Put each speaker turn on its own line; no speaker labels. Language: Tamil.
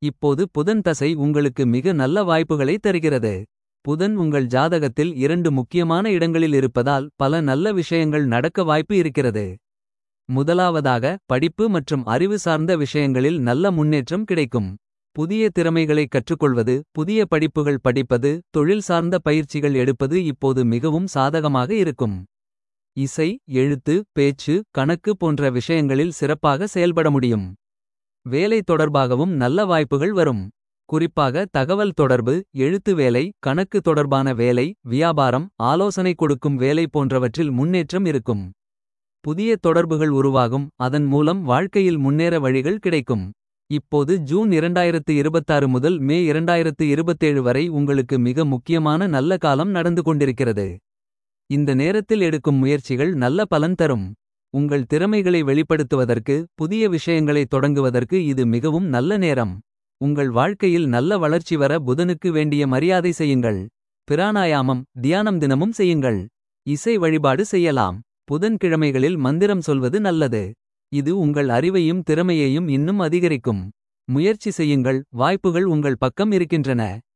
இப்போது புதன் தசை உங்களுக்கு மிக நல்ல வாய்ப்புகளை தருகிறது. புதன் உங்கள் ஜாதகத்தில் இரண்டு முக்கியமான இடங்களில் இருப்பதால் பல நல்ல விஷயங்கள் நடக்க வாய்ப்பு இருக்கிறது. முதலாவதாக படிப்பு மற்றும் அறிவு சார்ந்த விஷயங்களில் நல்ல முன்னேற்றம் கிடைக்கும். புதிய திறமைகளை கற்றுக்கொள்வது புதிய படிப்புகள் படிப்பது தொழில் சார்ந்த பயிற்சிகள் எடுப்பது இப்போது மிகவும் சாதகமாக இருக்கும். இசை எழுத்து பேச்சு கணக்கு போன்ற விஷயங்களில் சிறப்பாக செயல்பட முடியும். வேலை தொடர்பாகவும் நல்ல வாய்ப்புகள் வரும். குறிப்பாக தகவல் தொடர்பு எழுத்து வேலை கணக்கு தொடர்பான வேலை வியாபாரம் ஆலோசனை கொடுக்கும் வேலை போன்றவற்றில் முன்னேற்றம் இருக்கும். புதிய தொடர்புகள் உருவாகும் அதன் மூலம் வாழ்க்கையில் முன்னேற வழிகள் கிடைக்கும். இப்போது ஜூன் 2026 முதல் மே 2027 வரை உங்களுக்கு மிக முக்கியமான நல்ல காலம் நடந்து கொண்டிருக்கிறது. இந்த நேரத்தில் எடுக்கும் முயற்சிகள் நல்ல பலன் தரும். உங்கள் திறமைகளை வெளிப்படுத்துவதற்கு புதிய விஷயங்களை தொடங்குவதற்கு இது மிகவும் நல்ல நேரம். உங்கள் வாழ்க்கையில் நல்ல வளர்ச்சி வர புதனுக்கு வேண்டிய மரியாதை செய்யுங்கள். பிராணாயாமம் தியானம் தினமும் செய்யுங்கள். இசை வழிபாடு செய்யலாம். புதன் கிழமைகளில் மந்திரம் சொல்வது நல்லது. இது உங்கள் அறிவையும் திறமையையும் இன்னும் அதிகரிக்கும். முயற்சி செய்யுங்கள் வாய்ப்புகள் உங்கள் பக்கம் இருக்கின்றன.